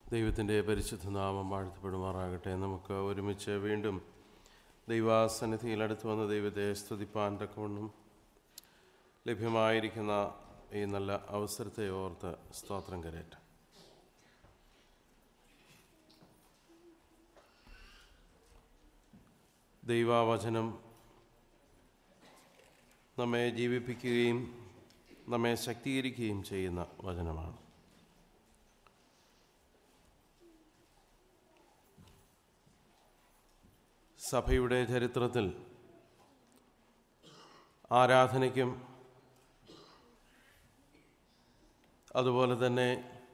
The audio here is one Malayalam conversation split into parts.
ദൈവത്തിൻ്റെ പരിശുദ്ധ നാമം വാഴ്ത്തപ്പെടുമാറാകട്ടെ നമുക്ക് ഒരുമിച്ച് വീണ്ടും ദൈവാസന്നിധിയിൽ അടുത്ത് വന്ന ദൈവത്തെ സ്തുതിപ്പാൻ തക്കവണ്ണം ലഭ്യമായിരിക്കുന്ന ഈ നല്ല അവസരത്തെ ഓർത്ത് സ്തോത്രം കരയട്ടെ ദൈവവചനം നമ്മെ ജീവിപ്പിക്കുകയും നമ്മെ ശക്തീകരിക്കുകയും ചെയ്യുന്ന വചനമാണ് സഭയുടെ ചരിത്രത്തിൽ ആരാധനയ്ക്കും അതുപോലെ തന്നെ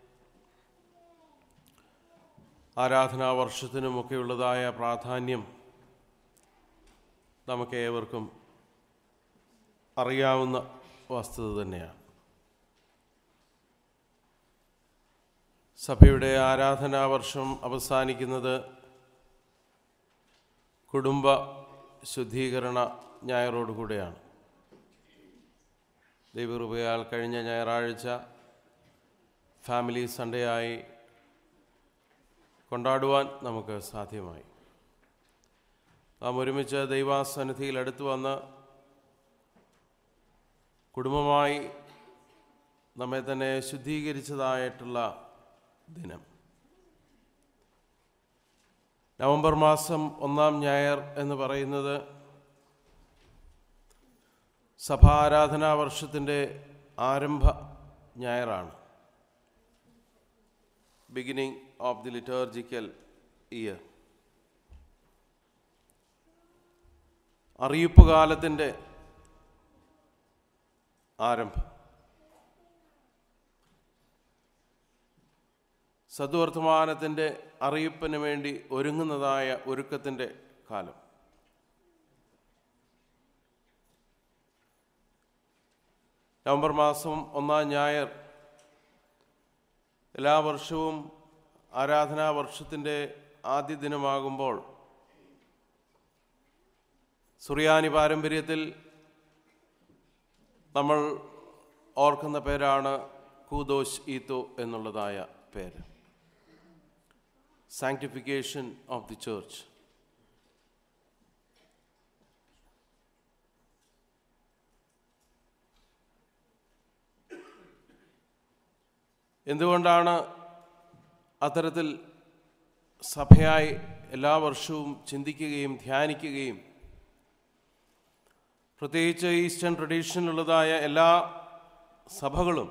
ആരാധനാ വർഷത്തിനുമൊക്കെയുള്ളതായ പ്രാധാന്യം നമുക്ക് ഏവർക്കും അറിയാവുന്ന വസ്തുത തന്നെയാണ് സഭയുടെ ആരാധനാ വർഷം അവസാനിക്കുന്നത് കുടുംബ ശുദ്ധീകരണ ഞായറോടുകൂടെയാണ് ദൈവകൃപയാൽ കഴിഞ്ഞ ഞായറാഴ്ച ഫാമിലി സൺഡേ ആയി കൊണ്ടാടുവാൻ നമുക്ക് സാധ്യമായി നാം ഒരുമിച്ച് ദൈവാസന്നിധിയിൽ അടുത്തു വന്ന് കുടുംബമായി നമ്മെ തന്നെ ശുദ്ധീകരിച്ചതായിട്ടുള്ള ദിനം നവംബർ മാസം ഒന്നാം ഞായർ എന്ന് പറയുന്നത് സഭാരാധനാ വർഷത്തിൻ്റെ ആരംഭ ഞായറാണ് beginning of the liturgical year അറിയിപ്പ് കാലത്തിൻ്റെ ആരംഭം സദ്വർത്തമാനത്തിൻ്റെ അറിയിപ്പിന് വേണ്ടി ഒരുങ്ങുന്നതായ ഒരുക്കത്തിൻ്റെ കാലം നവംബർ മാസം ഒന്നാം ഞായർ എല്ലാ വർഷവും ആരാധനാ വർഷത്തിൻ്റെ ആദ്യ ദിനമാകുമ്പോൾ സുറിയാനി പാരമ്പര്യത്തിൽ നമ്മൾ ഓർക്കുന്ന പേരാണ് കൂദോഷ് ഈത്തോ എന്നുള്ളതായ പേര് സാങ്ക്ടിഫിക്കേഷൻ ഓഫ് ദി ചേർച്ച് എന്തുകൊണ്ടാണ് അത്തരത്തിൽ സഭയായി എല്ലാ വർഷവും ചിന്തിക്കുകയും ധ്യാനിക്കുകയും പ്രത്യേകിച്ച് ഈസ്റ്റേൺ ട്രഡീഷനിലുള്ളതായ എല്ലാ സഭകളും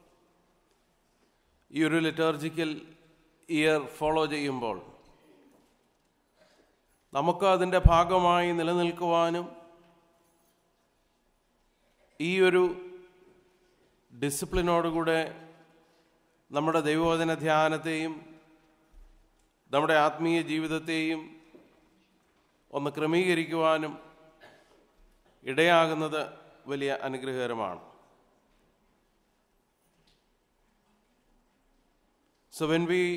ഈ ഒരു ലിറ്റർജിക്കൽ ഇയർ ഫോളോ ചെയ്യുമ്പോൾ നമുക്ക് അതിൻ്റെ ഭാഗമായി നിലനിൽക്കുവാനും ഈ ഒരു ഡിസിപ്ലിനോടുകൂടെ നമ്മുടെ ദൈവവചന ധ്യാനത്തെയും നമ്മുടെ ആത്മീയ ജീവിതത്തെയും ഒന്ന് ക്രമീകരിക്കുവാനും ഇടയാകുന്നത് വലിയ അനുഗ്രഹകരമാണ് So, when we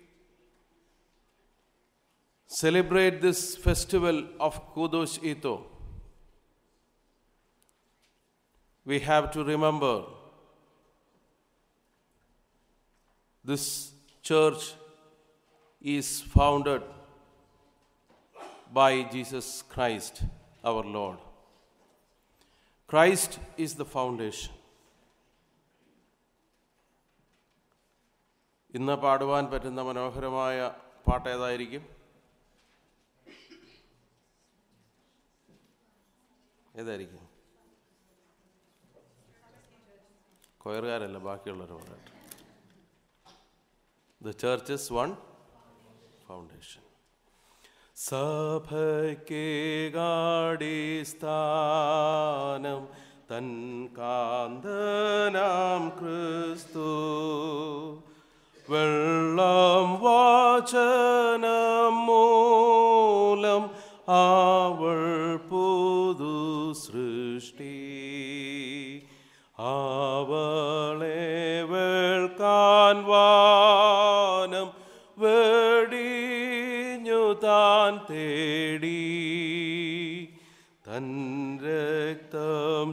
celebrate this festival of Kudosh Ito, we have to remember this church is founded by Jesus Christ, our Lord. Christ is the foundation. ഇന്ന് പാടുവാൻ പറ്റുന്ന മനോഹരമായ പാട്ട് ഏതായിരിക്കും ഏതായിരിക്കും കൊയറുകാരല്ല ബാക്കിയുള്ളവർ പറയട്ടെ ദ ചർച്ചസ് വൺ ഫൗണ്ടേഷൻ സഭയ്ക്കേകാടിസ്ഥാനം തൻ കാന്തനാം ക്രിസ്തു വെള്ളം വാചനം മൂലം അവൾ പുതു സൃഷ്ടി അവളെ വേൾക്കാൻ വാനം വെടിഞ്ഞു താൻ തേടി തൻ രക്തം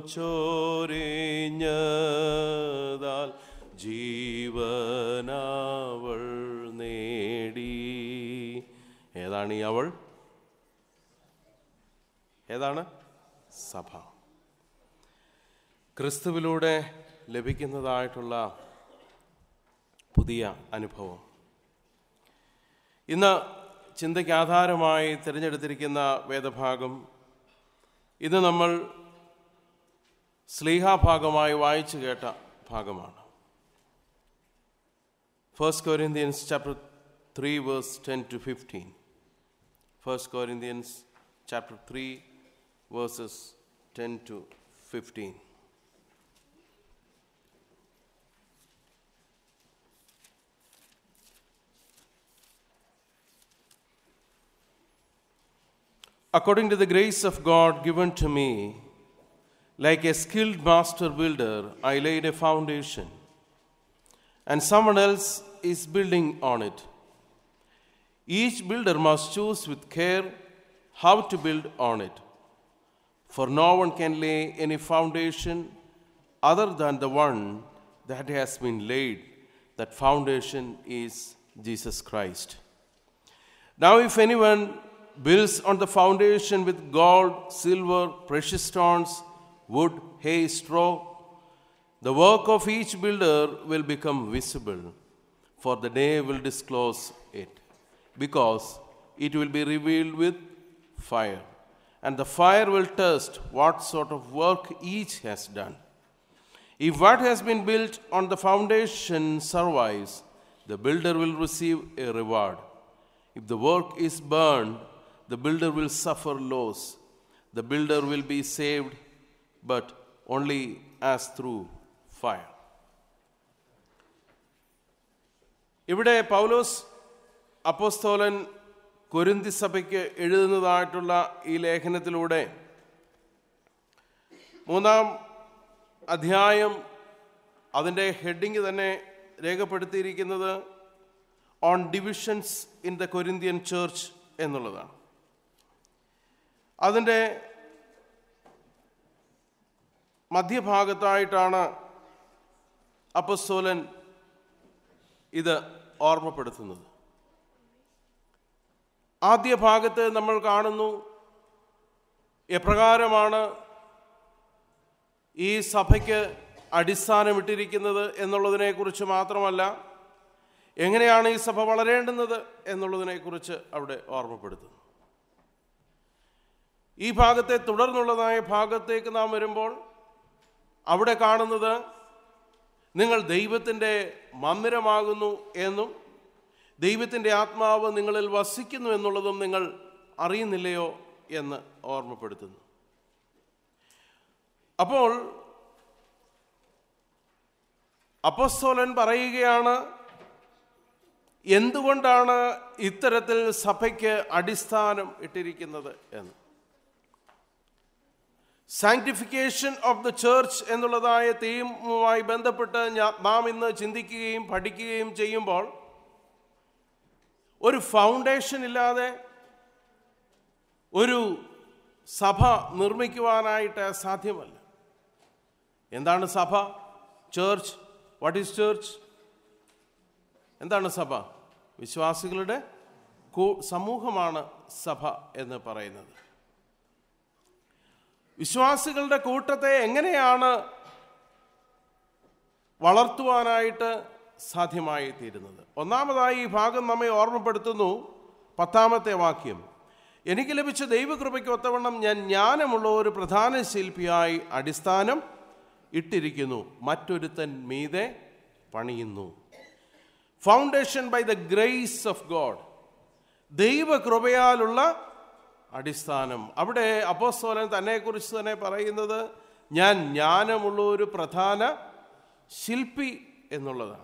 ചോരിഞ്ഞതാൽ ജീവനാവൾ നേ ഏതാണ് ഈ അവൾ ഏതാണ് സഭ ക്രിസ്തുവിലൂടെ ലഭിക്കുന്നതായിട്ടുള്ള പുതിയ അനുഭവം ഇന്ന് ചിന്തയ്ക്ക് ആധാരമായി തിരഞ്ഞെടുത്തിരിക്കുന്ന വേദഭാഗം ഇത് നമ്മൾ സ്ലീഹാഭാഗമായി വായിച്ചു കേട്ട ഭാഗമാണ് first Corinthians chapter three verse ten to fifteen first Corinthians chapter three verses ten to fifteen According to the grace of God given to me, like a skilled master builder, I laid a foundation, and someone else is building on it. Each builder must choose with care how to build on it, for no one can lay any foundation other than the one that has been laid. That foundation is Jesus Christ. Now, if anyone builds on the foundation with gold, silver, precious stones, wood, hay, straw, the work of each builder will become visible, for the day will disclose it, because it will be revealed with fire. And the fire will test what sort of work each has done. If what has been built on the foundation survives, the builder will receive a reward. If the work is burned, the builder will suffer loss. The builder will be saved, but only as through fire. ഇവിടെ പൗലോസ് അപ്പോസ്തോലൻ കൊരിന്തി സഭയ്ക്ക് എഴുതുന്നതായിട്ടുള്ള ഈ ലേഖനത്തിലൂടെ മൂന്നാം അധ്യായം അതിൻ്റെ ഹെഡിങ് തന്നെ രേഖപ്പെടുത്തിയിരിക്കുന്നത് on divisions in the Corinthian church എന്നുള്ളതാണ് അതിൻ്റെ മധ്യഭാഗത്തായിട്ടാണ് അപ്പസ്തോലൻ ഇത് ഓർമ്മപ്പെടുത്തുന്നത് ആദ്യ ഭാഗത്ത് നമ്മൾ കാണുന്നു എപ്രകാരമാണ് ഈ സഭയ്ക്ക് അടിസ്ഥാനമിട്ടിരിക്കുന്നത് എന്നുള്ളതിനെക്കുറിച്ച് മാത്രമല്ല എങ്ങനെയാണ് ഈ സഭ വളരേണ്ടുന്നത് എന്നുള്ളതിനെക്കുറിച്ച് അവിടെ ഓർമ്മപ്പെടുത്തുന്നു ഈ ഭാഗത്തെ തുടർന്നുള്ളതായ ഭാഗത്തേക്ക് നാം വരുമ്പോൾ അവിടെ കാണുന്നത് നിങ്ങൾ ദൈവത്തിൻ്റെ മന്ദിരമാകുന്നു എന്നും ദൈവത്തിൻ്റെ ആത്മാവ് നിങ്ങളിൽ വസിക്കുന്നു എന്നുള്ളതും നിങ്ങൾ അറിയുന്നില്ലയോ എന്ന് ഓർമ്മപ്പെടുത്തുന്നു അപ്പോൾ അപ്പസ്തോലൻ പറയുകയാണ് എന്തുകൊണ്ടാണ് ഇത്തരത്തിൽ സഭയ്ക്ക് അടിസ്ഥാനം ഇട്ടിരിക്കുന്നത് എന്ന് സാങ്ക്ടിഫിക്കേഷൻ ഓഫ് ദ ചേർച്ച് എന്നുള്ളതായ തീമുമായി ബന്ധപ്പെട്ട് ഞാ- നാം ഇന്ന് ചിന്തിക്കുകയും പഠിക്കുകയും ചെയ്യുമ്പോൾ ഒരു ഫൗണ്ടേഷൻ ഇല്ലാതെ ഒരു സഭ നിർമ്മിക്കുവാനായിട്ട് സാധ്യമല്ല എന്താണ് സഭ ചേർച്ച് വാട്ട് ഈസ് ചേർച്ച് എന്താണ് സഭ വിശ്വാസികളുടെ കൂ- സമൂഹമാണ് സഭ എന്ന് പറയുന്നത് വിശ്വാസികളുടെ കൂട്ടത്തെ എങ്ങനെയാണ് വളർത്തുവാനായിട്ട് സാധ്യമായി തീരുന്നത് ഒന്നാമതായി ഈ ഭാഗം നമ്മെ ഓർമ്മപ്പെടുത്തുന്നു പത്താമത്തെ വാക്യം എനിക്ക് ലഭിച്ച ദൈവകൃപയ്ക്ക് ഒത്തവണ്ണം ഞാൻ ജ്ഞാനമുള്ള ഒരു പ്രധാന ശില്പിയായി അടിസ്ഥാനം ഇട്ടിരിക്കുന്നു മറ്റൊരുത്തൻ മീതെ പണിയുന്നു foundation by the grace of God ദൈവകൃപയാലുള്ള അടിസ്ഥാനം അവിടെ അപ്പോസ്തോലൻ തന്നെക്കുറിച്ച് തന്നെ പറയുന്നത് ഞാൻ ജ്ഞാനമുള്ള ഒരു പ്രധാന ശില്പി എന്നുള്ളതാണ്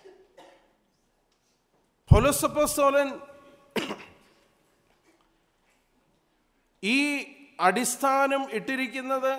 പൗലോസപ്പോസ്തോലൻ ഈ അടിസ്ഥാനം ഇട്ടിരിക്കുന്നത്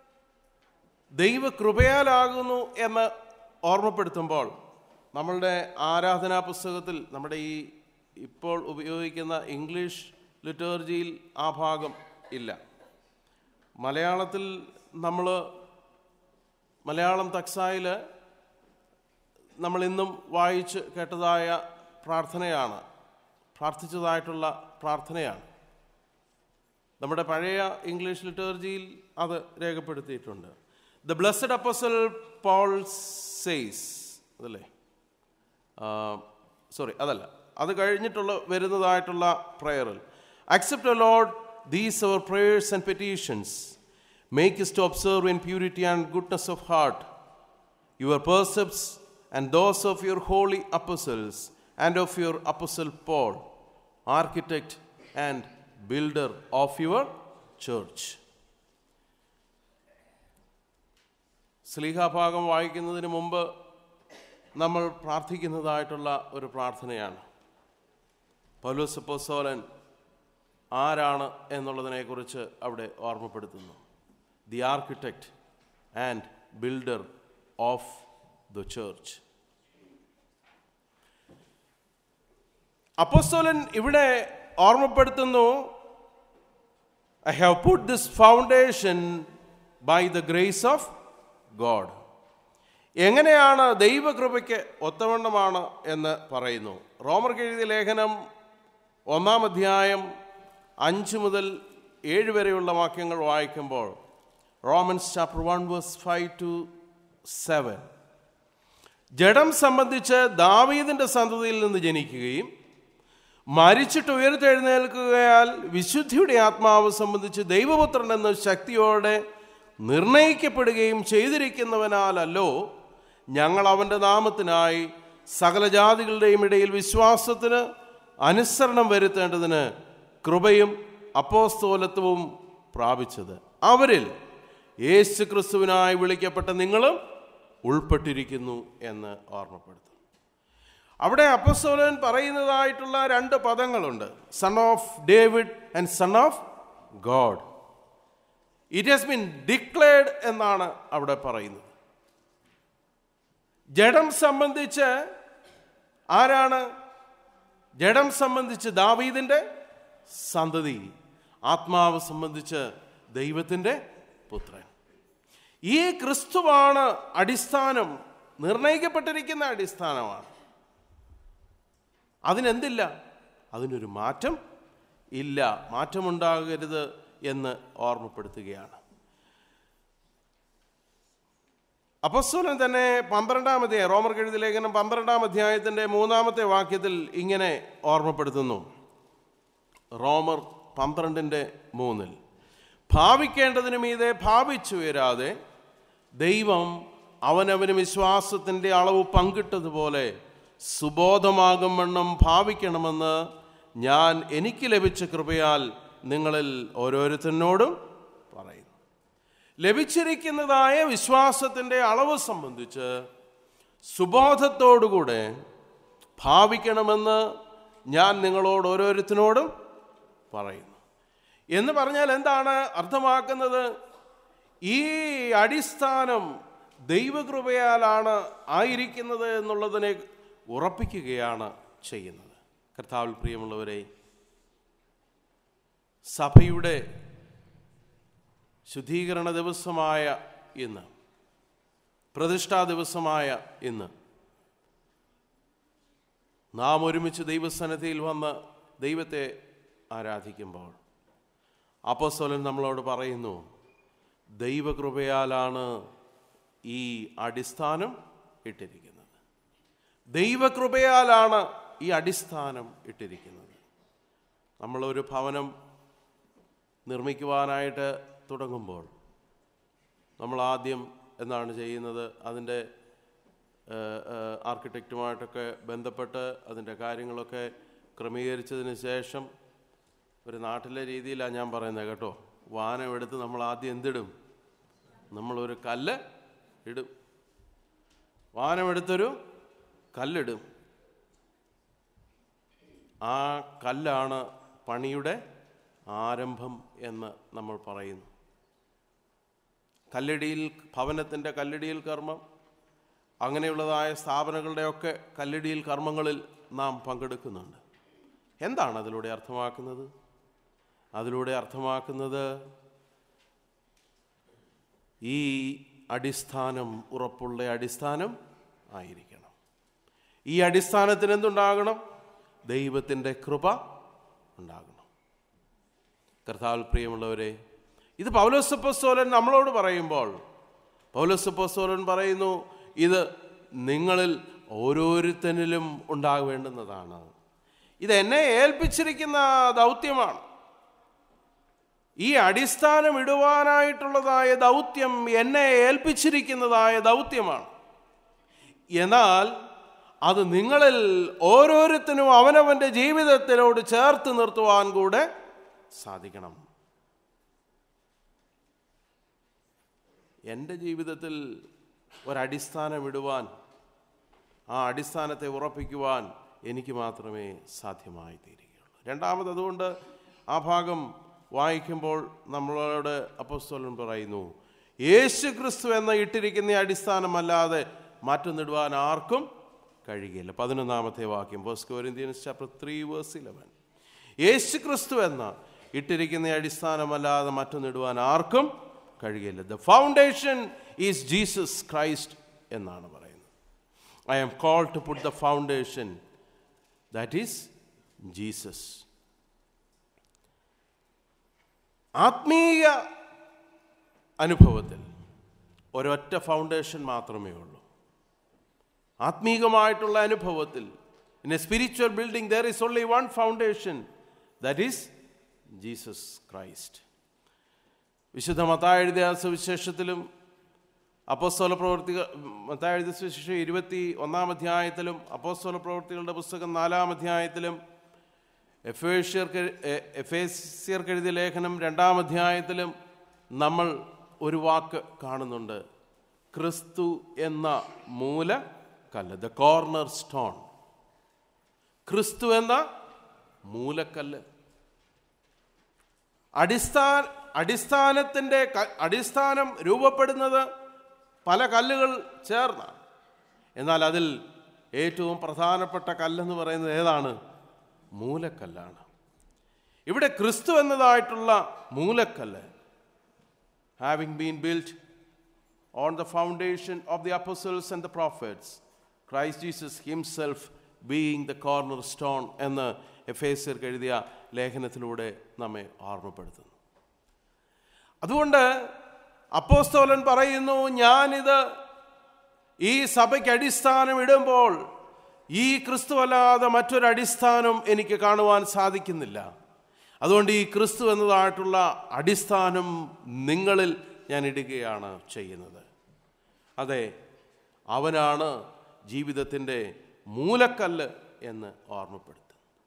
ദൈവകൃപയാലാകുന്നു എന്ന് ഓർമ്മപ്പെടുത്തുമ്പോൾ നമ്മളുടെ ആരാധനാ പുസ്തകത്തിൽ നമ്മുടെ ഈ ഇപ്പോൾ ഉപയോഗിക്കുന്ന ഇംഗ്ലീഷ് ലിറ്റേർജിയിൽ ആ ഭാഗം ഇല്ല മലയാളത്തിൽ നമ്മൾ മലയാളം തക്സായിൽ നമ്മൾ ഇന്നും വായിച്ച് കേട്ടതായ പ്രാർത്ഥനയാണ് പ്രാർത്ഥിച്ചതായിട്ടുള്ള പ്രാർത്ഥനയാണ് നമ്മുടെ പഴയ ഇംഗ്ലീഷ് ലിറ്റർജിയിൽ അത് രേഖപ്പെടുത്തിയിട്ടുണ്ട് the blessed apostle Paul says അതല്ലേ സോറി അതല്ല അത് കഴിഞ്ഞിട്ടുള്ള വരുന്നതായിട്ടുള്ള പ്രയറിൽ accept Lord these our prayers and petitions make us to observe in purity and goodness of heart your precepts and those of your holy apostles and of your apostle Paul architect and builder of your church സ്ലീഹാഭാഗം വായിക്കുന്നതിന് മുമ്പ് നമ്മൾ പ്രാർത്ഥിക്കുന്നതായിട്ടുള്ള ഒരു പ്രാർത്ഥനയാണ് പൗലോസ് പോസോലൻ ആരാണ് എന്നുള്ളതിനെക്കുറിച്ച് അവിടെ ഓർമ്മപ്പെടുത്തുന്നു the architect and builder of the church അപ്പോസ്തോലൻ ഇവിടെ ഓർമ്മപ്പെടുത്തുന്നു I have put this foundation by the grace of God എങ്ങനെയാണ് ദൈവകൃപയ്ക്ക് ഒത്തവണ്ണമാണ് എന്ന് പറയുന്നു റോമർ എഴുതിയ ലേഖനം ഒന്നാം അധ്യായം അഞ്ച് മുതൽ ഏഴ് വരെയുള്ള വാക്യങ്ങൾ വായിക്കുമ്പോൾ Romans chapter one verse five to seven ജഡം സംബന്ധിച്ച് ദാവീദിന്റെ സന്തതിയിൽ നിന്ന് ജനിക്കുകയും മരിച്ചിട്ട് ഉയർത്തെഴുന്നേൽക്കുകയാൽ വിശുദ്ധിയുടെ ആത്മാവ് സംബന്ധിച്ച് ദൈവപുത്രൻ എന്ന ശക്തിയോടെ നിർണയിക്കപ്പെടുകയും ചെയ്തിരിക്കുന്നവനാലല്ലോ ഞങ്ങൾ അവൻ്റെ നാമത്തിനായി സകല ജാതികളുടെയും ഇടയിൽ വിശ്വാസത്തിന് അനുസരണം വരുത്തേണ്ടതിന് കൃപയും അപ്പോസ്തോലത്വവും പ്രാപിച്ചത് അവരിൽ യേശു ക്രിസ്തുവിനായി വിളിക്കപ്പെട്ട നിങ്ങളും ഉൾപ്പെട്ടിരിക്കുന്നു എന്ന് ഓർമ്മപ്പെടുത്തും അവിടെ അപ്പസ്തോലൻ പറയുന്നതായിട്ടുള്ള രണ്ട് പദങ്ങളുണ്ട് son of David and son of God it has been declared എന്നാണ് അവിടെ പറയുന്നത് ജഡം സംബന്ധിച്ച് ആരാണ് ജഡം സംബന്ധിച്ച് ദാവീദിന്റെ സന്തതി ആത്മാവ് സംബന്ധിച്ച് ദൈവത്തിൻ്റെ പുത്രൻ ഈ ക്രിസ്തുവാണ് അടിസ്ഥാനം നിർണയിക്കപ്പെട്ടിരിക്കുന്ന അടിസ്ഥാനമാണ് അതിനെന്തില്ല അതിനൊരു മാറ്റം ഇല്ല മാറ്റമുണ്ടാകരുത് എന്ന് ഓർമ്മപ്പെടുത്തുകയാണ് അപ്പസ്തോലൻ തന്നെ പന്ത്രണ്ടാമത്തെ റോമർ എഴുതി ലേഖനം പന്ത്രണ്ടാം അധ്യായത്തിൻ്റെ മൂന്നാമത്തെ വാക്യത്തിൽ ഇങ്ങനെ ഓർമ്മപ്പെടുത്തുന്നു റോമർ പന്ത്രണ്ടിൻ്റെ മൂന്നിൽ ഭാവിക്കേണ്ടതിന് മീതെ ഭാവിച്ചുയരാതെ ദൈവം അവനവന് വിശ്വാസത്തിൻ്റെ അളവ് പങ്കിട്ടതുപോലെ സുബോധമാകും വണ്ണം ഭാവിക്കണമെന്ന് ഞാൻ എനിക്ക് ലഭിച്ച കൃപയാൽ നിങ്ങളിൽ ഓരോരുത്തരോടും പറയുന്നു ലഭിച്ചിരിക്കുന്നതായ വിശ്വാസത്തിൻ്റെ അളവ് സംബന്ധിച്ച് സുബോധത്തോടുകൂടെ ഭാവിക്കണമെന്ന് ഞാൻ നിങ്ങളോട് ഓരോരുത്തരോടും പറയുന്നു എന്ന് പറഞ്ഞാൽ എന്താണ് അർത്ഥമാക്കുന്നത് ഈ അടിസ്ഥാനം ദൈവകൃപയാലാണ് ആയിരിക്കുന്നത് എന്നുള്ളതിനെ ഉറപ്പിക്കുകയാണ് ചെയ്യുന്നത് കർത്താവിൽ പ്രിയമുള്ളവരെ സഭയുടെ ശുദ്ധീകരണ ദിവസമായ ഇന്ന് പ്രതിഷ്ഠാ ദിവസമായ ഇന്ന് നാം ഒരുമിച്ച് ദൈവസന്നിധിയിൽ വന്ന് ദൈവത്തെ ആരാധിക്കുമ്പോൾ അപ്പോസ്തലൻ നമ്മളോട് പറയുന്നു ദൈവകൃപയാലാണ് ഈ അടിസ്ഥാനം ഇട്ടിരിക്കുന്നത് ദൈവകൃപയാലാണ് ഈ അടിസ്ഥാനം ഇട്ടിരിക്കുന്നത് നമ്മളൊരു ഭവനം നിർമ്മിക്കുവാനായിട്ട് തുടങ്ങുമ്പോൾ നമ്മൾ ആദ്യം എന്താണ് ചെയ്യുന്നത് അതിൻ്റെ ആർക്കിടെക്റ്റുമായിട്ടൊക്കെ ബന്ധപ്പെട്ട് അതിൻ്റെ കാര്യങ്ങളൊക്കെ ക്രമീകരിച്ചതിന് ശേഷം ഒരു നാട്ടിലെ രീതിയിലാണ് ഞാൻ പറയുന്നത് കേട്ടോ വാനം എടുത്ത് നമ്മൾ ആദ്യം എന്തിടും നമ്മളൊരു കല്ല് ഇടും വാനമെടുത്തൊരു കല്ലിടും ആ കല്ലാണ് പണിയുടെ ആരംഭം എന്ന് നമ്മൾ പറയുന്നു കല്ലിടിയിൽ ഭവനത്തിൻ്റെ കല്ലിടിയിൽ കർമ്മം അങ്ങനെയുള്ളതായ സ്ഥാപനങ്ങളുടെയൊക്കെ കല്ലിടിയിൽ കർമ്മങ്ങളിൽ നാം പങ്കെടുക്കുന്നുണ്ട് എന്താണ് അതിലൂടെ അർത്ഥമാക്കുന്നത് അതിലൂടെ അർത്ഥമാക്കുന്നത് ഈ അടിസ്ഥാനം ഉറപ്പുള്ള അടിസ്ഥാനം ആയിരിക്കണം ഈ അടിസ്ഥാനത്തിന് എന്തുണ്ടാകണം ദൈവത്തിൻ്റെ കൃപ ഉണ്ടാകണം കർത്താൽ പ്രിയമുള്ളവരെ ഇത് പൗലോസപ്പസ്തോലൻ നമ്മളോട് പറയുമ്പോൾ പൗലോസപ്പസ്തോലൻ പറയുന്നു ഇത് നിങ്ങളിൽ ഓരോരുത്തരിലും ഉണ്ടാകേണ്ടുന്നതാണ് ഇത് എന്നെ ഏൽപ്പിച്ചിരിക്കുന്ന ദൗത്യമാണ് ഈ അടിസ്ഥാനം ഇടുവാനായിട്ടുള്ളതായ ദൗത്യം എന്നെ ഏൽപ്പിച്ചിരിക്കുന്നതായ ദൗത്യമാണ് എന്നാൽ അത് നിങ്ങളിൽ ഓരോരുത്തരും അവനവൻ്റെ ജീവിതത്തിലോട് ചേർത്ത് നിർത്തുവാൻ കൂടെ സാധിക്കണം എൻ്റെ ജീവിതത്തിൽ ഒരടിസ്ഥാനം ഇടുവാൻ ആ അടിസ്ഥാനത്തെ ഉറപ്പിക്കുവാൻ എനിക്ക് മാത്രമേ സാധ്യമായി തീരുകയുള്ളൂ രണ്ടാമത് അതുകൊണ്ട് ആ ഭാഗം വായിക്കുമ്പോൾ നമ്മളോട് അപ്പോസ്തലൻ പറയുന്നു യേശു ക്രിസ്തു എന്ന ഇട്ടിരിക്കുന്ന അടിസ്ഥാനമല്ലാതെ മറ്റൊന്നിടുവാൻ ആർക്കും കഴിയില്ല പതിനൊന്നാമത്തെ വാക്യം first Corinthians chapter three verse eleven യേശു ക്രിസ്തു എന്ന ഇട്ടിരിക്കുന്ന അടിസ്ഥാനമല്ലാതെ മറ്റൊന്നിടുവാൻ ആർക്കും കഴിയില്ല the foundation is Jesus Christ എന്നാണ് പറയുന്നത് I am called to put the foundation that is Jesus ആത്മീയ അനുഭവത്തിൽ ഒരൊറ്റ ഫൗണ്ടേഷൻ മാത്രമേ ഉള്ളൂ ആത്മീകമായിട്ടുള്ള അനുഭവത്തിൽ in a spiritual building there is only one foundation that is Jesus Christ വിശുദ്ധ മത്തായ എഴുതിയ സുവിശേഷത്തിലും അപ്പോസ്തോല പ്രവർത്തികൾ മത്തായ എഴുതിയ സുവിശേഷം ഇരുപത്തി ഒന്നാം അധ്യായത്തിലും അപ്പോസ്തോല പ്രവർത്തികളുടെ പുസ്തകം നാലാം അധ്യായത്തിലും എഫേഷ്യർക്ക് എഫേസ്യർക്ക് എഴുതിയ ലേഖനം രണ്ടാം അധ്യായത്തിലും നമ്മൾ ഒരു വാക്ക് കാണുന്നുണ്ട് ക്രിസ്തു എന്ന മൂല കല്ല് ദ കോർണർ സ്റ്റോൺ ക്രിസ്തു എന്ന മൂലക്കല്ല് അടിസ്ഥാന അടിസ്ഥാനത്തിൻ്റെ ക- അടിസ്ഥാനം രൂപപ്പെടുന്നത് പല കല്ലുകൾ ചേർന്നാണ് എന്നാൽ അതിൽ ഏറ്റവും പ്രധാനപ്പെട്ട കല്ലെന്ന് പറയുന്നത് ഏതാണ് മൂലക്കല്ലാണ് ഇവിടെ ക്രിസ്തു എന്നതായിട്ടുള്ള മൂലക്കല്ല് having been built on the foundation of the apostles and the prophets Christ Jesus himself being the corner stone എന്ന് എഫേസ്യർക്ക് എഴുതിയ ലേഖനത്തിലൂടെ നമ്മെ ഓർമ്മപ്പെടുത്തുന്നു അതുകൊണ്ട് അപ്പോസ്തോലൻ പറയുന്നു ഞാനിത് ഈ സഭയ്ക്ക് അടിസ്ഥാനം ഇടുമ്പോൾ ഈ ക്രിസ്തു അല്ലാതെ മറ്റൊരു അടിസ്ഥാനം എനിക്ക് കാണുവാൻ സാധിക്കുന്നില്ല അതുകൊണ്ട് ഈ ക്രിസ്തു എന്നതായിട്ടുള്ള അടിസ്ഥാനം നിങ്ങളിൽ ഞാൻ ഇടുകയാണ് ചെയ്യുന്നത് അതെ അവനാണ് ജീവിതത്തിൻ്റെ മൂലക്കല്ല് എന്ന് ഓർമ്മപ്പെടുത്തുന്നത്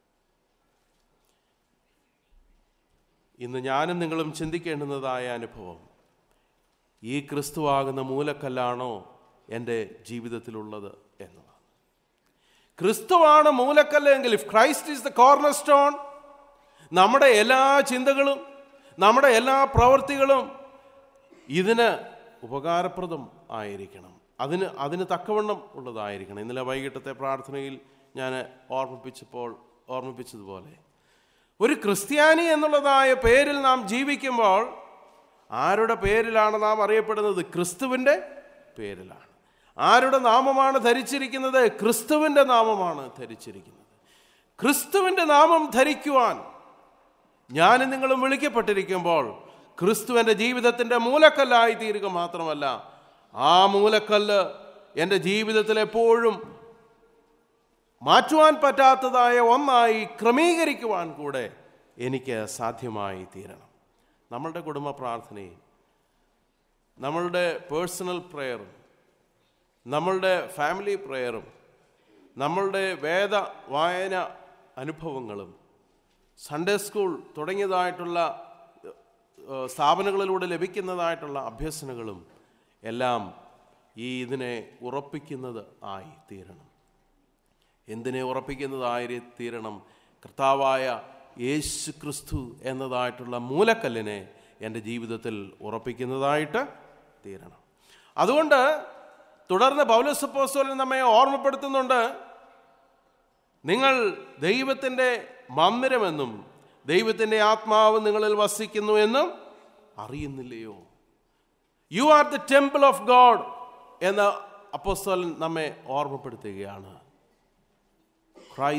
ഇന്ന് ഞാനും നിങ്ങളും ചിന്തിക്കേണ്ടുന്നതായ അനുഭവം ഈ ക്രിസ്തുവാകുന്ന മൂലക്കല്ലാണോ എൻ്റെ ജീവിതത്തിലുള്ളത് എന്നതാണ് ക്രിസ്തുവാണ് മൂലക്കല്ല് എങ്കിൽ if Christ is the corner stone നമ്മുടെ എല്ലാ ചിന്തകളും നമ്മുടെ എല്ലാ പ്രവൃത്തികളും ഇതിന് ഉപകാരപ്രദം ആയിരിക്കണം അതിന് അതിന് തക്കവണ്ണം ഉള്ളതായിരിക്കണം ഇന്നലെ വൈകിട്ടത്തെ പ്രാർത്ഥനയിൽ ഞാൻ ഓർമ്മിപ്പിച്ചപ്പോൾ ഓർമ്മിപ്പിച്ചതുപോലെ ഒരു ക്രിസ്ത്യാനി എന്നുള്ളതായ പേരിൽ നാം ജീവിക്കുമ്പോൾ ആരുടെ പേരിലാണ് നാം അറിയപ്പെടുന്നത് ക്രിസ്തുവിൻ്റെ പേരിലാണ് ആരുടെ നാമമാണ് ധരിച്ചിരിക്കുന്നത് ക്രിസ്തുവിൻ്റെ നാമമാണ് ധരിച്ചിരിക്കുന്നത് ക്രിസ്തുവിൻ്റെ നാമം ധരിക്കുവാൻ ഞാനും നിങ്ങളും വിളിക്കപ്പെട്ടിരിക്കുമ്പോൾ ക്രിസ്തു എൻ്റെ ജീവിതത്തിൻ്റെ മൂലക്കല്ലായി തീരുക മാത്രമല്ല ആ മൂലക്കല്ല് എൻ്റെ ജീവിതത്തിൽ എപ്പോഴും മാറ്റുവാൻ പറ്റാത്തതായ ഒന്നായി ക്രമീകരിക്കുവാൻ കൂടെ എനിക്ക് സാധ്യമായി തീരണം നമ്മളുടെ കുടുംബ പ്രാർത്ഥനയും നമ്മളുടെ പേഴ്സണൽ പ്രെയറും നമ്മളുടെ ഫാമിലി പ്രെയറും നമ്മളുടെ വേദ വായന അനുഭവങ്ങളും സൺഡേ സ്കൂൾ തുടങ്ങിയതായിട്ടുള്ള ഏഹ്, സ്ഥാപനങ്ങളിലൂടെ ലഭിക്കുന്നതായിട്ടുള്ള അഭ്യസനങ്ങളും എല്ലാം ഈ ഇതിനെ ഉറപ്പിക്കുന്നത് ആയി തീരണം എന്തിനെ ഉറപ്പിക്കുന്നതായി തീരണം കർത്താവായ യേശു ക്രിസ്തു എന്നതായിട്ടുള്ള മൂലക്കല്ലിനെ എൻ്റെ ജീവിതത്തിൽ ഉറപ്പിക്കുന്നതായിട്ട് തീരണം അതുകൊണ്ട് തുടർന്ന് പൗലസപ്പോസ്തോലൻ നമ്മെ ഓർമ്മപ്പെടുത്തുന്നുണ്ട് നിങ്ങൾ ദൈവത്തിൻ്റെ മന്ദിരമെന്നും ദൈവത്തിൻ്റെ ആത്മാവ് നിങ്ങളിൽ വസിക്കുന്നു എന്നും അറിയുന്നില്ലയോ you are the temple of God എന്ന അപ്പോസ്തോലൻ നമ്മെ ഓർമ്മപ്പെടുത്തുകയാണ് Christ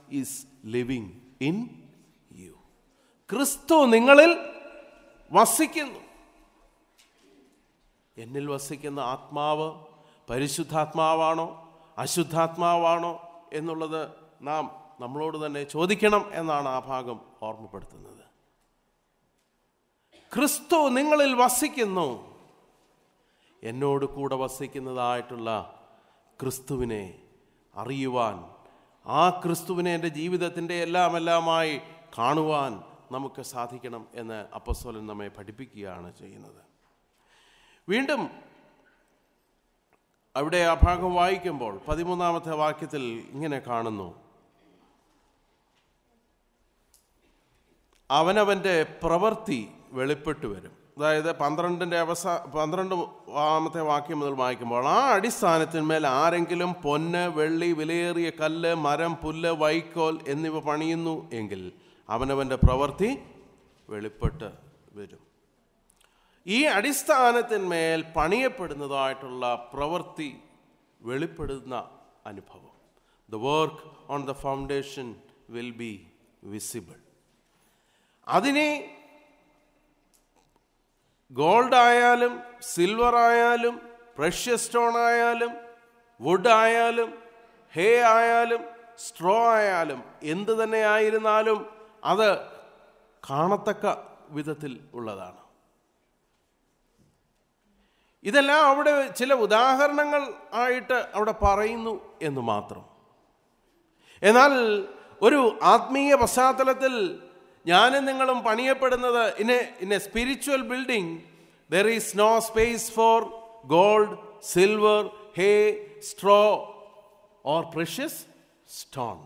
is living in you ക്രിസ്തു നിങ്ങളിൽ വസിക്കുന്നു എന്നിൽ വസിക്കുന്ന ആത്മാവ് പരിശുദ്ധാത്മാവാണോ അശുദ്ധാത്മാവാണോ എന്നുള്ളത് നാം നമ്മളോട് തന്നെ ചോദിക്കണം എന്നാണ് ആ ഭാഗം ഓർമ്മപ്പെടുത്തുന്നത് ക്രിസ്തു നിങ്ങളിൽ വസിക്കുന്നു എന്നോട് കൂടെ വസിക്കുന്നതായിട്ടുള്ള ക്രിസ്തുവിനെ അറിയുവാൻ ആ ക്രിസ്തുവിനെ എൻ്റെ ജീവിതത്തിൻ്റെ എല്ലാം എല്ലാമായി കാണുവാൻ നമുക്ക് സാധിക്കണം എന്ന് അപ്പസ്വലൻ നമ്മെ പഠിപ്പിക്കുകയാണ് ചെയ്യുന്നത് വീണ്ടും അവിടെ ആ ഭാഗം വായിക്കുമ്പോൾ പതിമൂന്നാമത്തെ വാക്യത്തിൽ ഇങ്ങനെ കാണുന്നു അവനവൻ്റെ പ്രവൃത്തി വെളിപ്പെട്ടു വരും അതായത് പന്ത്രണ്ടിൻ്റെ അവസാ പന്ത്രണ്ടാമത്തെ വാക്യം മുതൽ വായിക്കുമ്പോൾ ആ അടിസ്ഥാനത്തിന്മേൽ ആരെങ്കിലും പൊന്ന് വെള്ളി വിലയേറിയ കല്ല് മരം പുല്ല് വൈക്കോൽ എന്നിവ പണിയുന്നു എങ്കിൽ അവനവൻ്റെ പ്രവൃത്തി വെളിപ്പെട്ട് വരും ഈ അടിസ്ഥാനത്തിന്മേൽ പണിയപ്പെടുന്നതായിട്ടുള്ള പ്രവൃത്തി വെളിപ്പെടുന്ന അനുഭവം the work on the foundation will be visible അതിനെ ഗോൾഡ് ആയാലും സിൽവർ ആയാലും പ്രഷ്യസ് സ്റ്റോൺ ആയാലും വുഡ് ആയാലും ഹേ ആയാലും സ്ട്രോ ആയാലും എന്ത് തന്നെ ആയിരുന്നാലും അത് കാണത്തക്ക വിധത്തിൽ ഉള്ളതാണ് ഇതെല്ലാം അവിടെ ചില ഉദാഹരണങ്ങൾ ആയിട്ട് അവിടെ പറയുന്നു എന്ന് മാത്രം എന്നാൽ ഒരു ആത്മീയ പശ്ചാത്തലത്തിൽ ഞാനും നിങ്ങളും പണിയപ്പെടുന്നത് in a in a spiritual building there is no space for gold silver hay straw or precious stone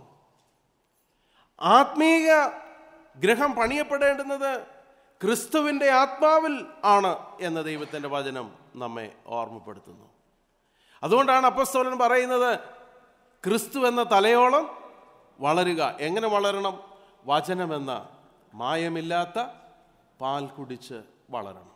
ആത്മീയ ഗ്രഹം പണിയപ്പെടേണ്ടുന്നത് ക്രിസ്തുവിൻ്റെ ആത്മാവിൽ ആണ് എന്ന ദൈവത്തിൻ്റെ വചനം നമ്മെ ഓർമ്മപ്പെടുത്തുന്നു അതുകൊണ്ടാണ് അപ്പസ്തോലൻ പറയുന്നത് ക്രിസ്തു എന്ന തലയോളം വളരുക എങ്ങനെ വളരണം വചനമെന്ന മായമില്ലാത്ത പാൽ കുടിച്ച് വളരണം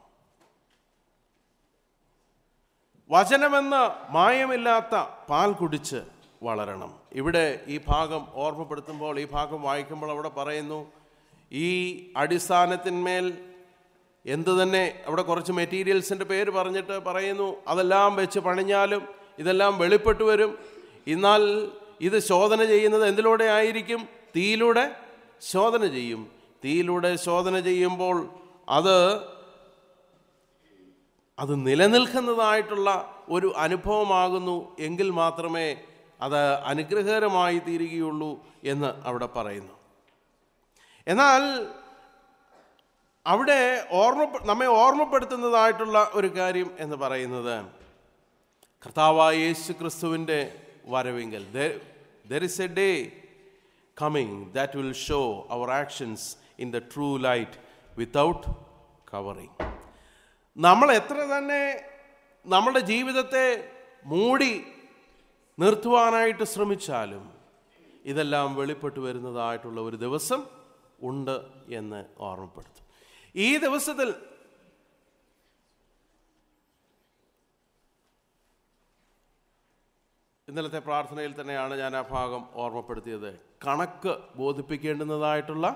വചനമെന്ന മായമില്ലാത്ത പാൽ കുടിച്ച് വളരണം ഇവിടെ ഈ ഭാഗം ഓർമ്മപ്പെടുത്തുമ്പോൾ ഈ ഭാഗം വായിക്കുമ്പോൾ അവിടെ പറയുന്നു ഈ അടിസ്ഥാനത്തിന്മേൽ എന്തു തന്നെ അവിടെ കുറച്ച് മെറ്റീരിയൽസിൻ്റെ പേര് പറഞ്ഞിട്ട് പറയുന്നു അതെല്ലാം വെച്ച് പണിഞ്ഞാലും ഇതെല്ലാം വെളിപ്പെട്ടു വരും എന്നാൽ ഇത് ശോധന ചെയ്യുന്നത് എന്തിലൂടെ ആയിരിക്കും തീയിലൂടെ ശോധന ചെയ്യും തീയിലൂടെ ശോധന ചെയ്യുമ്പോൾ അത് അത് നിലനിൽക്കുന്നതായിട്ടുള്ള ഒരു അനുഭവമാകുന്നു എങ്കിൽ മാത്രമേ അത് അനുഗ്രഹകരമായി തീരുകയുള്ളൂ എന്ന് അവിടെ പറയുന്നു എന്നാൽ അവിടെ ഓർമ്മ നമ്മെ ഓർമ്മപ്പെടുത്തുന്നതായിട്ടുള്ള ഒരു കാര്യം എന്ന് പറയുന്നത് കർത്താവായ യേശു ക്രിസ്തുവിൻ്റെ വരവെങ്കിൽ there is a day coming that will show our actions in the true light without covering നമ്മൾ എത്ര തന്നെ നമ്മുടെ ജീവിതത്തെ മൂടി നിർത്തുവാനായിട്ട് ശ്രമിച്ചാലും ഇതെല്ലാം വെളിപ്പെട്ടു വരുന്നതായിട്ടുള്ള ഒരു ദിവസം ഉണ്ട് എന്ന് ഓർമ്മപ്പെടുത്തും ഈ ദിവസത്തിൽ ഇന്നലത്തെ പ്രാർത്ഥനയിൽ തന്നെയാണ് ഞാൻ ആ ഭാഗം ഓർമ്മപ്പെടുത്തിയത് കണക്ക് ബോധിപ്പിക്കേണ്ടുന്നതായിട്ടുള്ള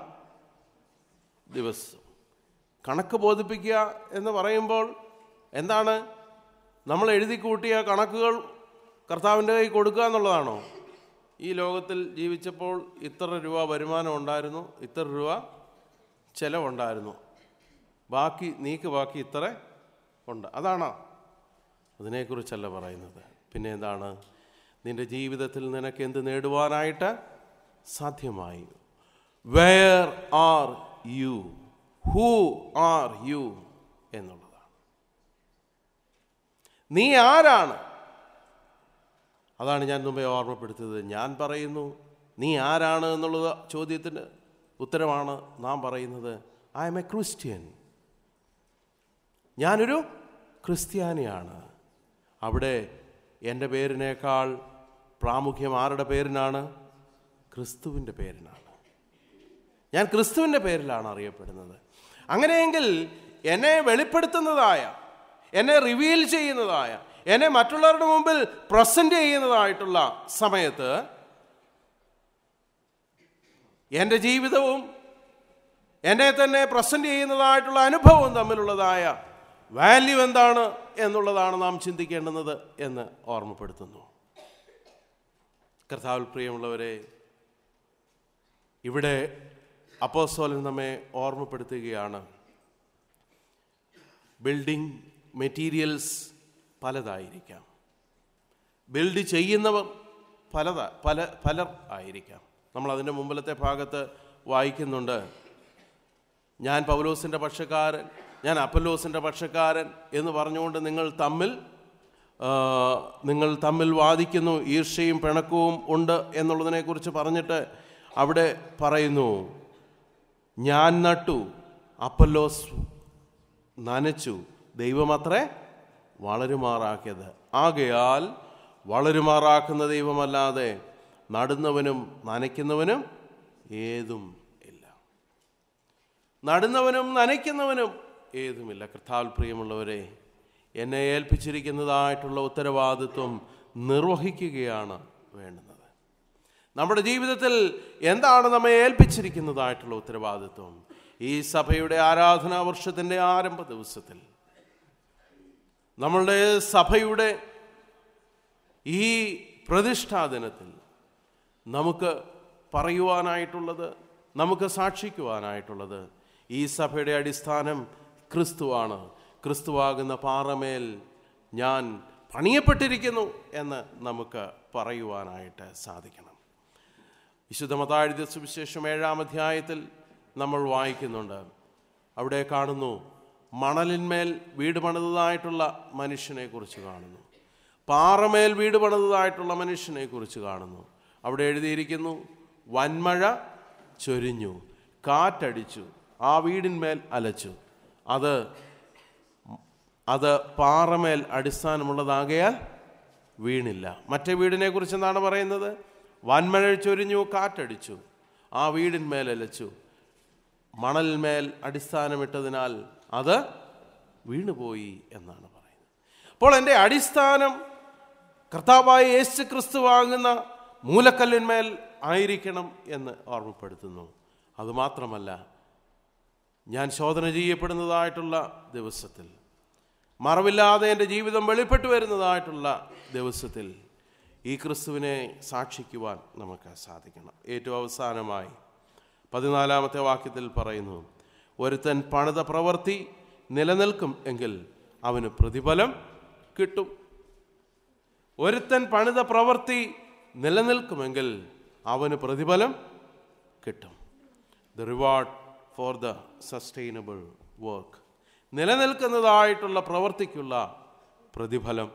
ദിവസം കണക്ക് ബോധിപ്പിക്കുക എന്ന് പറയുമ്പോൾ എന്താണ് നമ്മൾ എഴുതി കൂട്ടിയ കണക്കുകൾ കർത്താവിൻ്റെ കൈ കൊടുക്കുക എന്നുള്ളതാണോ ഈ ലോകത്തിൽ ജീവിച്ചപ്പോൾ ഇത്ര രൂപ വരുമാനം ഉണ്ടായിരുന്നു ഇത്ര രൂപ ചെലവുണ്ടായിരുന്നു ബാക്കി നീക്ക് ബാക്കി ഇത്ര ഉണ്ട് അതാണോ അതിനെക്കുറിച്ചല്ല പറയുന്നത് പിന്നെ എന്താണ് നിന്റെ ജീവിതത്തിൽ നിനക്ക് എന്ത് നേടുവാനായിട്ട് സാധ്യമായി where are you who are you എന്നുള്ളതാണ് നീ ആരാണ് അതാണ് ഞാൻ മുമ്പേ ഓർമ്മപ്പെടുത്തിയത് ഞാൻ പറയുന്നു നീ ആരാണ് എന്നുള്ളത് ചോദ്യത്തിന് ഉത്തരമാണ് നാം പറയുന്നത് ഐ എം എ ക്രിസ്ത്യൻ ഞാനൊരു ക്രിസ്ത്യാനിയാണ് അവിടെ എൻ്റെ പേരിനേക്കാൾ പ്രാമുഖ്യം ആരുടെ പേരിനാണ് ക്രിസ്തുവിൻ്റെ പേരിനാണ് ഞാൻ ക്രിസ്തുവിൻ്റെ പേരിലാണ് അറിയപ്പെടുന്നത് അങ്ങനെയെങ്കിൽ എന്നെ വെളിപ്പെടുത്തുന്നതായ എന്നെ റിവീൽ ചെയ്യുന്നതായ എന്നെ മറ്റുള്ളവരുടെ മുമ്പിൽ പ്രസന്റ് ചെയ്യുന്നതായിട്ടുള്ള സമയത്ത് എൻ്റെ ജീവിതവും എന്നെ തന്നെ പ്രസന്റ് ചെയ്യുന്നതായിട്ടുള്ള അനുഭവവും തമ്മിലുള്ളതായ വാല്യൂ എന്താണ് എന്നുള്ളതാണ് നാം ചിന്തിക്കേണ്ടുന്നത് എന്ന് ഓർമ്മപ്പെടുത്തുന്നു കർത്താവിൽ പ്രിയമുള്ളവരെ ഇവിടെ അപ്പോസ്തലൻ നമ്മെ ഓർമ്മപ്പെടുത്തുകയാണ് ബിൽഡിംഗ് മെറ്റീരിയൽസ് പലതായിരിക്കാം ബിൽഡ് ചെയ്യുന്നവർ പലത പല പലർ ആയിരിക്കാം നമ്മൾ അതിൻ്റെ മുമ്പിലത്തെ ഭാഗത്ത് വായിക്കുന്നുണ്ട് ഞാൻ പൗലോസിൻ്റെ പക്ഷക്കാരൻ ഞാൻ അപ്പല്ലോസിൻ്റെ പക്ഷക്കാരൻ എന്ന് പറഞ്ഞുകൊണ്ട് നിങ്ങൾ തമ്മിൽ ആ, നിങ്ങൾ തമ്മിൽ വാദിക്കുന്നു ഈർഷ്യയും പിണക്കവും ഉണ്ട് എന്നുള്ളതിനെക്കുറിച്ച് പറഞ്ഞിട്ട് അവിടെ പറയുന്നു ഞാൻ നട്ടു അപ്പല്ലോസ് നനച്ചു ദൈവമത്രേ വളരുമാറാക്കിയത് ആകയാൽ വളരുമാറാക്കുന്ന ദൈവമല്ലാതെ നടുന്നവനും നനയ്ക്കുന്നവനും ഏതും ഇല്ല നടുന്നവനും നനയ്ക്കുന്നവനും ഏതുമില്ല കർത്താൽ പ്രിയമുള്ളവരെ എന്നെ ഏൽപ്പിച്ചിരിക്കുന്നതായിട്ടുള്ള ഉത്തരവാദിത്വം നിർവഹിക്കുകയാണ് വേണ്ടുന്നത് നമ്മുടെ ജീവിതത്തിൽ എന്താണ് നമ്മെ ഏൽപ്പിച്ചിരിക്കുന്നതായിട്ടുള്ള ഉത്തരവാദിത്വം ഈ സഭയുടെ ആരാധനാ വർഷത്തിൻ്റെ ആരംഭ ദിവസത്തിൽ നമ്മളുടെ സഭയുടെ ഈ പ്രതിഷ്ഠാ ദിനത്തിൽ നമുക്ക് പറയുവാനായിട്ടുള്ളത് നമുക്ക് സാക്ഷിക്കുവാനായിട്ടുള്ളത് ഈ സഭയുടെ അടിസ്ഥാനം ക്രിസ്തുവാണ് ക്രിസ്തുവാകുന്ന പാറമേൽ ഞാൻ പണിയപ്പെട്ടിരിക്കുന്നു എന്ന് നമുക്ക് പറയുവാനായിട്ട് സാധിക്കണം വിശുദ്ധ മതാഴുതിയ സുവിശേഷം ഏഴാം അധ്യായത്തിൽ നമ്മൾ വായിക്കുന്നുണ്ട് അവിടെ കാണുന്നു മണലിന്മേൽ വീട് പണിതതായിട്ടുള്ള മനുഷ്യനെ കുറിച്ച് കാണുന്നു പാറമേൽ വീട് പണിതതായിട്ടുള്ള മനുഷ്യനെ കുറിച്ച് കാണുന്നു അവിടെ എഴുതിയിരിക്കുന്നു വൻമഴ ചൊരിഞ്ഞു കാറ്റടിച്ചു ആ വീടിന്മേൽ അലച്ചു അത് അത് പാറമേൽ അടിസ്ഥാനമുള്ളതാകയാൽ വീണില്ല മറ്റേ വീടിനെ കുറിച്ച് എന്താണ് പറയുന്നത് വൻമഴ ചൊരിഞ്ഞു കാറ്റടിച്ചു ആ വീടിന്മേൽ അലച്ചു മണലിന്മേൽ അടിസ്ഥാനമിട്ടതിനാൽ അത് വീണുപോയി എന്നാണ് പറയുന്നത് അപ്പോൾ എൻ്റെ അടിസ്ഥാനം കർത്താവായ യേശു ക്രിസ്തുവാകുന്ന മൂലക്കല്ലിന്മേൽ ആയിരിക്കണം എന്ന് ഓർമ്മപ്പെടുത്തുന്നു അതുമാത്രമല്ല ഞാൻ ശോധന ചെയ്യപ്പെടുന്നതായിട്ടുള്ള ദിവസത്തിൽ മറവില്ലാതെ എൻ്റെ ജീവിതം വെളിപ്പെട്ടു വരുന്നതായിട്ടുള്ള ദിവസത്തിൽ ഈ ക്രിസ്തുവിനെ സാക്ഷിക്കുവാൻ നമുക്ക് സാധിക്കണം ഏറ്റവും അവസാനമായി പതിനാലാമത്തെ വാക്യത്തിൽ പറയുന്നു ഒരുത്തൻ പണിത പ്രവൃത്തി നിലനിൽക്കും എങ്കിൽ അവന് പ്രതിഫലം കിട്ടും ഒരുത്തൻ പണിത പ്രവൃത്തി നിലനിൽക്കുമെങ്കിൽ അവന് പ്രതിഫലം കിട്ടും the reward for the sustainable work നിലനിൽക്കുന്നതായിട്ടുള്ള പ്രവൃത്തിക്കുള്ള പ്രതിഫലം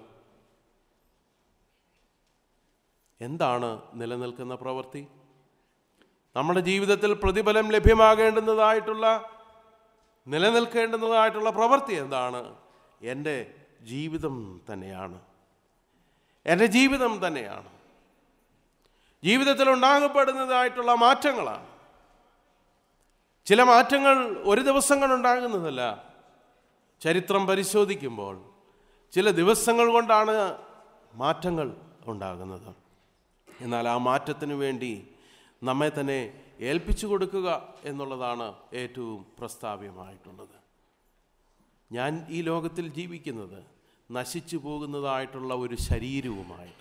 എന്താണ് നിലനിൽക്കുന്ന പ്രവൃത്തി നമ്മുടെ ജീവിതത്തിൽ പ്രതിഫലം ലഭ്യമാകേണ്ടുന്നതായിട്ടുള്ള നിലനിൽക്കേണ്ടുന്നതായിട്ടുള്ള പ്രവൃത്തി എന്താണ് എൻ്റെ ജീവിതം തന്നെയാണ് എൻ്റെ ജീവിതം തന്നെയാണ് ജീവിതത്തിൽ ഉണ്ടാകപ്പെടുന്നതായിട്ടുള്ള മാറ്റങ്ങളാണ് ചില മാറ്റങ്ങൾ ഒരു ദിവസം കൊണ്ടുണ്ടാകുന്നതല്ല ചരിത്രം പരിശോധിക്കുമ്പോൾ ചില ദിവസങ്ങൾ കൊണ്ടാണ് മാറ്റങ്ങൾ ഉണ്ടാകുന്നത് എന്നാൽ ആ മാറ്റത്തിന് വേണ്ടി നമ്മെ തന്നെ ഏൽപ്പിച്ചു കൊടുക്കുക എന്നുള്ളതാണ് ഏറ്റവും പ്രസ്താവ്യമായിട്ടുള്ളത് ഞാൻ ഈ ലോകത്തിൽ ജീവിക്കുന്നത് നശിച്ചു പോകുന്നതായിട്ടുള്ള ഒരു ശരീരവുമായിട്ടാണ്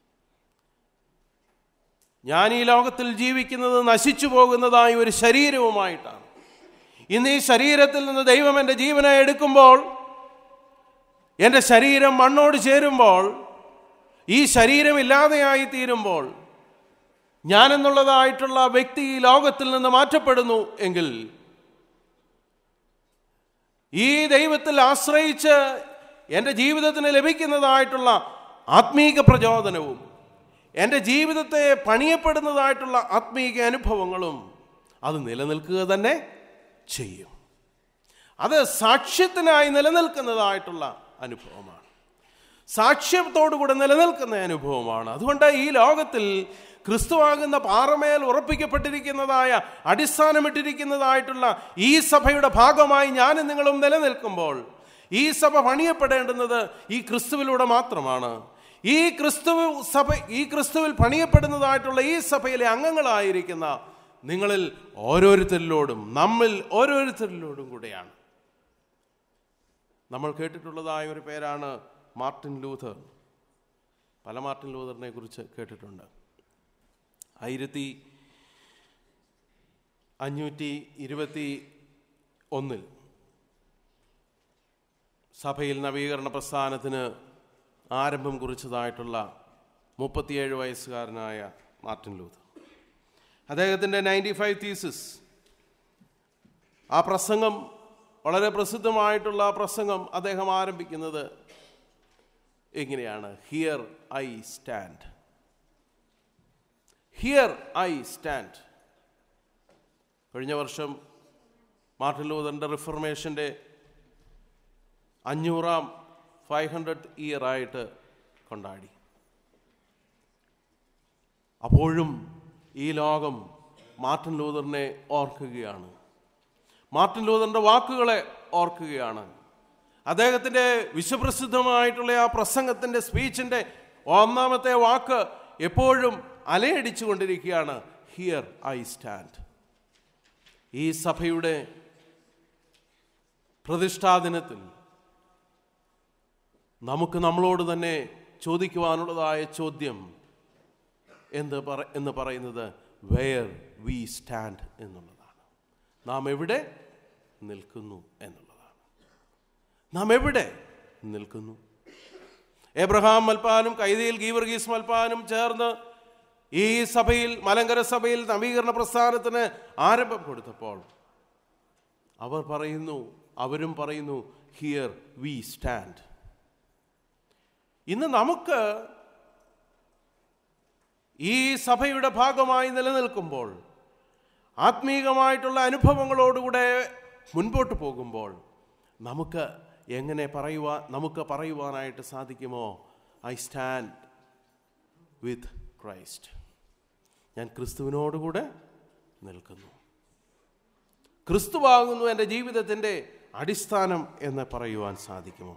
ഞാൻ ഈ ലോകത്തിൽ ജീവിക്കുന്നത് നശിച്ചു പോകുന്നതായ ഒരു ശരീരവുമായിട്ടാണ് ഇന്ന് ഈ ശരീരത്തിൽ നിന്ന് ദൈവം എൻ്റെ ജീവനെ എടുക്കുമ്പോൾ എൻ്റെ ശരീരം മണ്ണോട് ചേരുമ്പോൾ ഈ ശരീരം ഇല്ലാതെയായി തീരുമ്പോൾ ഞാനെന്നുള്ളതായിട്ടുള്ള വ്യക്തി ഈ ലോകത്തിൽ നിന്ന് മാറ്റപ്പെടുന്നു എങ്കിൽ ഈ ദൈവത്തിൽ ആശ്രയിച്ച് എൻ്റെ ജീവിതത്തിന് ലഭിക്കുന്നതായിട്ടുള്ള ആത്മീക പ്രചോദനവും എൻ്റെ ജീവിതത്തെ പണിയപ്പെടുന്നതായിട്ടുള്ള ആത്മീക അനുഭവങ്ങളും അത് നിലനിൽക്കുക തന്നെ ചെയ്യും അത് സാക്ഷ്യത്തിനായി നിലനിൽക്കുന്നതായിട്ടുള്ള അനുഭവമാണ് സാക്ഷ്യത്തോടുകൂടെ നിലനിൽക്കുന്ന അനുഭവമാണ് അതുകൊണ്ട് ഈ ലോകത്തിൽ ക്രിസ്തുവാകുന്ന പാറമേൽ ഉറപ്പിക്കപ്പെട്ടിരിക്കുന്നതായ അടിസ്ഥാനമിട്ടിരിക്കുന്നതായിട്ടുള്ള ഈ സഭയുടെ ഭാഗമായി ഞാനും നിങ്ങളും നിലനിൽക്കുമ്പോൾ ഈ സഭ പണിയപ്പെടേണ്ടുന്നത് ഈ ക്രിസ്തുവിലൂടെ മാത്രമാണ് ഈ ക്രിസ്തു സഭ ഈ ക്രിസ്തുവിൽ പണിയപ്പെടുന്നതായിട്ടുള്ള ഈ സഭയിലെ അംഗങ്ങളായിരിക്കുന്ന നിങ്ങളിൽ ഓരോരുത്തരിലോടും നമ്മിൽ ഓരോരുത്തരിലോടും കൂടെയാണ് നമ്മൾ കേട്ടിട്ടുള്ളതായ ഒരു പേരാണ് മാർട്ടിൻ ലൂഥർ പല മാർട്ടിൻ ലൂഥറിനെ കുറിച്ച് കേട്ടിട്ടുണ്ട് ആയിരത്തി അഞ്ഞൂറ്റി ഇരുപത്തി ഒന്നിൽ സഭയിൽ നവീകരണ പ്രസ്ഥാനത്തിന് ആരംഭം കുറിച്ചതായിട്ടുള്ള മുപ്പത്തിയേഴ് വയസ്സുകാരനായ മാർട്ടിൻ ലൂഥർ അദ്ദേഹത്തിൻ്റെ നയൻറ്റി ഫൈവ് തീസിസ് ആ പ്രസംഗം വളരെ പ്രസിദ്ധമായിട്ടുള്ള ആ പ്രസംഗം അദ്ദേഹം ആരംഭിക്കുന്നത് എങ്ങനെയാണ് here I stand here I stand കഴിഞ്ഞ വർഷം മാർട്ടിൻ ലൂതറിൻ്റെ റിഫർമേഷൻ്റെ അഞ്ഞൂറാം ഫൈവ് ഹൺഡ്രഡ് ഇയർ ആയിട്ട് കൊണ്ടാടി അപ്പോഴും ഈ ലോകം മാർട്ടിൻ ലൂതറിനെ ഓർക്കുകയാണ് മാർട്ടിൻ ലൂതറിൻ്റെ വാക്കുകളെ ഓർക്കുകയാണ് അദ്ദേഹത്തിൻ്റെ വിശ്വപ്രസിദ്ധമായിട്ടുള്ള ആ പ്രസംഗത്തിൻ്റെ സ്പീച്ചിൻ്റെ ഒന്നാമത്തെ വാക്ക് എപ്പോഴും അലയടിച്ചു കൊണ്ടിരിക്കുകയാണ് ഹിയർ ഐ സ്റ്റാൻഡ് ഈ സഭയുടെ പ്രതിഷ്ഠാ ദിനത്തിൽ നമുക്ക് നമ്മളോട് തന്നെ ചോദിക്കുവാനുള്ളതായ ചോദ്യം എന്ത് പറ എന്ന് പറയുന്നത് വെയർ വി സ്റ്റാൻഡ് എന്നുള്ളതാണ് നാം എവിടെ നിൽക്കുന്നു എന്നുള്ളതാണ് നാം എവിടെ നിൽക്കുന്നു എബ്രഹാം മൽപ്പാനും കൈതയിൽ ഗീവർഗീസ് മൽപ്പാനും ചേർന്ന് ഈ സഭയിൽ മലങ്കര സഭയിൽ നവീകരണ പ്രസ്ഥാനത്തിന് ആരംഭം കൊടുത്തപ്പോൾ അവർ പറയുന്നു അവരും പറയുന്നു ഹിയർ വി സ്റ്റാൻഡ് ഇന്ന് നമുക്ക് ഈ സഭയുടെ ഭാഗമായി നിലനിൽക്കുമ്പോൾ ആത്മീകമായിട്ടുള്ള അനുഭവങ്ങളോടുകൂടെ മുൻപോട്ട് പോകുമ്പോൾ നമുക്ക് എങ്ങനെ പറയുവാൻ നമുക്ക് പറയുവാനായിട്ട് സാധിക്കുമോ ഐ സ്റ്റാൻഡ് വിത്ത് ക്രൈസ്റ്റ് ഞാൻ ക്രിസ്തുവിനോടുകൂടെ നിൽക്കുന്നു ക്രിസ്തുവാകുന്നു എൻ്റെ ജീവിതത്തിൻ്റെ അടിസ്ഥാനം എന്ന് പറയുവാൻ സാധിക്കുമോ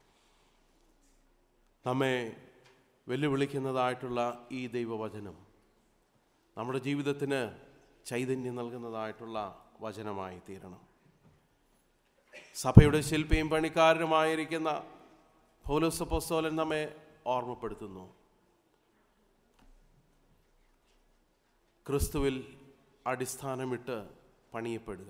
നമ്മെ വെല്ലുവിളിക്കുന്നതായിട്ടുള്ള ഈ ദൈവവചനം നമ്മുടെ ജീവിതത്തിന് ചൈതന്യം നൽകുന്നതായിട്ടുള്ള വചനമായി തീരണം സഭയുടെ ശില്പിയും പണിക്കാരനുമായിരിക്കുന്ന പൗലോസപ്പോസ്തോലൻ നമ്മെ ഓർമ്മപ്പെടുത്തുന്നു ക്രിസ്തുവിൽ അടിസ്ഥാനമിട്ട് പണിയപ്പെടുക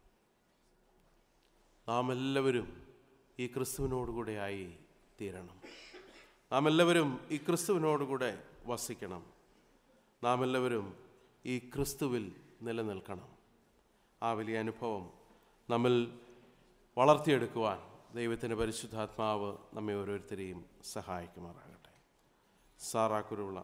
നാം എല്ലാവരും ഈ ക്രിസ്തുവിനോടുകൂടെയായി തീരണം നാം എല്ലാവരും ഈ ക്രിസ്തുവിനോടുകൂടെ വസിക്കണം നാം എല്ലാവരും ഈ ക്രിസ്തുവിൽ നിലനിൽക്കണം ആ വലിയ അനുഭവം നമ്മിൽ വളർത്തിയെടുക്കുവാൻ ദൈവത്തിൻ്റെ പരിശുദ്ധാത്മാവ് നമ്മെ ഓരോരുത്തരെയും സഹായിക്കുമാറാകട്ടെ സാറാക്കുരുള്ള